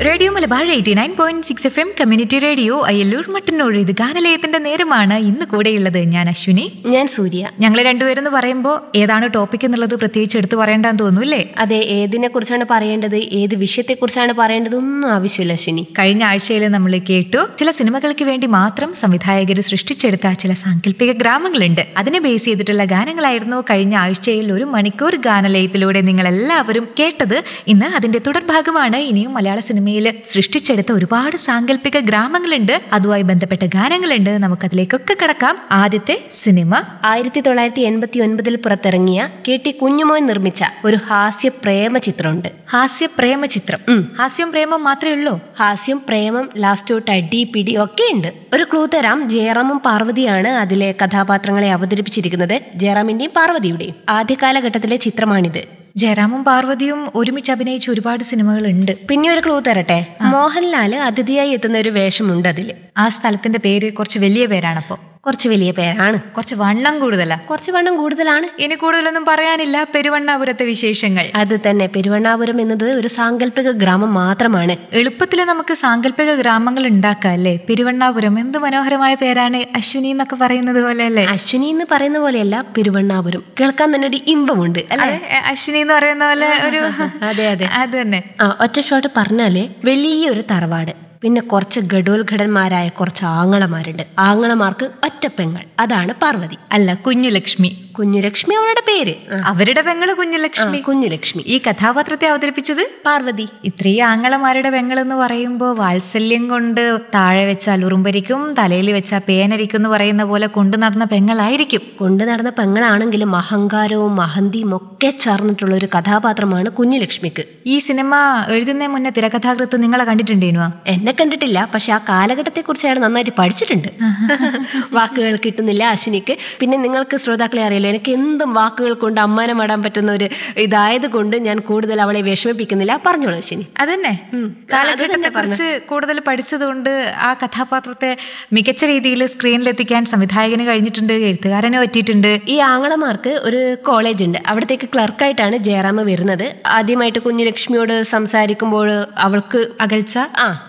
Radio Malabar eighty nine point six F M community radio Ayyalloor Mattannur ഇത് ഗാനലയത്തിന്റെ നേരമാണ് ഇന്ന് കൂടെയുള്ളത് ഞാൻ അശ്വിനി ഞാൻ സൂര്യ ഞങ്ങൾ രണ്ടുപേരെന്ന് പറയുമ്പോൾ ഏതാണ് ടോപ്പിക് എന്നുള്ളത് പ്രത്യേകിച്ച് എടുത്ത് പറയേണ്ടെന്ന് തോന്നുന്നു അല്ലേ അതെ ഏതിനെ കുറിച്ചാണ് പറയേണ്ടത് ഏത് വിഷയത്തെ കുറിച്ചാണ് പറയേണ്ടത് ഒന്നും ആവശ്യമില്ല അശ്വിനി കഴിഞ്ഞ ആഴ്ചയിൽ നമ്മൾ കേട്ടു ചില സിനിമകൾക്ക് വേണ്ടി മാത്രം സംവിധായകർ സൃഷ്ടിച്ചെടുത്ത ചില സാങ്കല്പിക ഗ്രാമങ്ങളുണ്ട് അതിനെ ബേസ് ചെയ്തിട്ടുള്ള ഗാനങ്ങളായിരുന്നു കഴിഞ്ഞ ആഴ്ചയിൽ ഒരു മണിക്കൂർ ഗാനലയത്തിലൂടെ നിങ്ങൾ എല്ലാവരും കേട്ടത് ഇന്ന് അതിന്റെ തുടർഭാഗമാണ് ഇനിയും മലയാള സിനിമയിൽ സൃഷ്ടിച്ചെടുത്ത ഒരുപാട് സാങ്കല്പിക ഗ്രാമങ്ങളുണ്ട് അതുമായി ബന്ധപ്പെട്ട ഗാനങ്ങളുണ്ട് നമുക്കതിലേക്കൊക്കെ കടക്കാം ആദ്യത്തെ സിനിമ ആയിരത്തി തൊള്ളായിരത്തി എൺപത്തി ഒൻപതിൽ പുറത്തിറങ്ങിയ കെ ടി കുഞ്ഞുമോൻ നിർമ്മിച്ച ഒരു ഹാസ്യ പ്രേമ ചിത്രമുണ്ട് ഹാസ്യ പ്രേമ ചിത്രം ഹാസ്യം പ്രേമം മാത്രമേ ഉള്ളൂ ഹാസ്യം പ്രേമം ലാസ്റ്റോട്ട് അടി പിടി ഒക്കെ ഉണ്ട് ഒരു ക്ലൂ തരാം ജയറാമും പാർവതിയാണ് അതിലെ കഥാപാത്രങ്ങളെ അവതരിപ്പിച്ചിരിക്കുന്നത് ജയറാമിന്റെയും പാർവതിയുടെയും ആദ്യ കാലഘട്ടത്തിലെ ചിത്രമാണിത് ജയറാമും പാർവതിയും ഒരുമിച്ച് അഭിനയിച്ച ഒരുപാട് സിനിമകളുണ്ട് പിന്നെ ഒരു ക്ലൂ തരട്ടെ മോഹൻലാല് അതിഥിയായി എത്തുന്ന ഒരു വേഷമുണ്ട് അതില് ആ സ്ഥലത്തിന്റെ പേര് കുറച്ച് വലിയ പേരാണപ്പോ കുറച്ച് വലിയ പേരാണ് കുറച്ച് വണ്ണം കൂടുതലാ കുറച്ച് വണ്ണം കൂടുതലാണ് ഇനി കൂടുതലൊന്നും പറയാനില്ല പെരുവണ്ണാപുരത്തെ വിശേഷങ്ങൾ അത് തന്നെ പെരുവണ്ണാപുരം എന്നത് ഒരു സാങ്കല്പിക ഗ്രാമം മാത്രമാണ് എളുപ്പത്തിൽ നമുക്ക് സാങ്കല്പിക ഗ്രാമങ്ങൾ ഉണ്ടാക്കാം അല്ലേ പെരുവണ്ണാപുരം എന്ത് മനോഹരമായ പേരാണ് അശ്വിനി എന്നൊക്കെ പറയുന്നത് പോലെ അല്ലേ അശ്വിനി എന്ന് പറയുന്ന പോലെയല്ല പെരുവണ്ണാപുരം കേൾക്കാൻ തന്നെ ഒരു ഇമ്പമുണ്ട് അല്ലെ അതെ, അശ്വിനി എന്ന് പറയുന്ന പോലെ ഒരു അതെ, അതെ. അത് തന്നെ ആ ഒറ്റ ഷോട്ട് പറഞ്ഞാല് വലിയൊരു തറവാട് പിന്നെ കുറച്ച് ഗഡോത്ഘടന്മാരായ കുറച്ച് ആങ്ങളമാരുണ്ട് ആങ്ങളമാർക്ക് ഒറ്റ പെങ്ങൾ അതാണ് പാർവതി അല്ല കുഞ്ഞുലക്ഷ്മി കുഞ്ഞുലക്ഷ്മി അവളുടെ പേര് ആ, അവരുടെ പെങ്ങള് കുഞ്ഞുലക്ഷ്മി കുഞ്ഞുലക്ഷ്മി ഈ കഥാപാത്രത്തെ അവതരിപ്പിച്ചത് പാർവതി ഇത്രയും ആങ്ങളമാരുടെ പെങ്ങളെന്ന് പറയുമ്പോൾ വാത്സല്യം കൊണ്ട് താഴെ വെച്ചാൽ ഉറുമ്പരിക്കും തലയിൽ വെച്ചാൽ പേനരിക്കും എന്ന് പറയുന്ന പോലെ കൊണ്ടു നടന്ന പെങ്ങളായിരിക്കും കൊണ്ടു നടന്ന പെങ്ങളാണെങ്കിലും അഹങ്കാരവും അഹന്തിയും ഒക്കെ ചേർന്നിട്ടുള്ള ഒരു കഥാപാത്രമാണ് കുഞ്ഞുലക്ഷ്മിക്ക് ഈ സിനിമ എഴുതുന്നതിന് മുന്നേ തിരക്കഥാകൃത്ത് നിങ്ങളെ കണ്ടിട്ടുണ്ടേനുവാ എന്നെ കണ്ടിട്ടില്ല പക്ഷെ ആ കാലഘട്ടത്തെ കുറിച്ച് അയാൾ നന്നായിട്ട് പഠിച്ചിട്ടുണ്ട് വാക്കുകൾ കിട്ടുന്നില്ല അശ്വിനിക്ക് പിന്നെ നിങ്ങൾക്ക് ശ്രോതാക്കളെ അറിയാലോ എനിക്ക് എന്തും വാക്കുകൾ കൊണ്ട് അമ്മാനം ആടാൻ പറ്റുന്ന ഒരു ഇതായത് കൊണ്ട് ഞാൻ കൂടുതൽ അവളെ വിഷമിപ്പിക്കുന്നില്ല പറഞ്ഞോളൂ അശ്വിനി അതന്നെ കാലഘട്ടത്തെ കുറിച്ച് കൂടുതൽ പഠിച്ചതുകൊണ്ട് ആ കഥാപാത്രത്തെ മികച്ച രീതിയിൽ സ്ക്രീനിലെത്തിക്കാൻ സംവിധായകന് കഴിഞ്ഞിട്ടുണ്ട് എഴുത്തുകാരന് പറ്റിയിട്ടുണ്ട് ഈ ആങ്ങളമാർക്ക് ഒരു കോളേജ് ഉണ്ട് അവിടത്തേക്ക് ക്ലർക്കായിട്ടാണ് ജയറാമ വരുന്നത് ആദ്യമായിട്ട് കുഞ്ഞുലക്ഷ്മിയോട് സംസാരിക്കുമ്പോൾ അവൾക്ക് അകൽച്ച ആ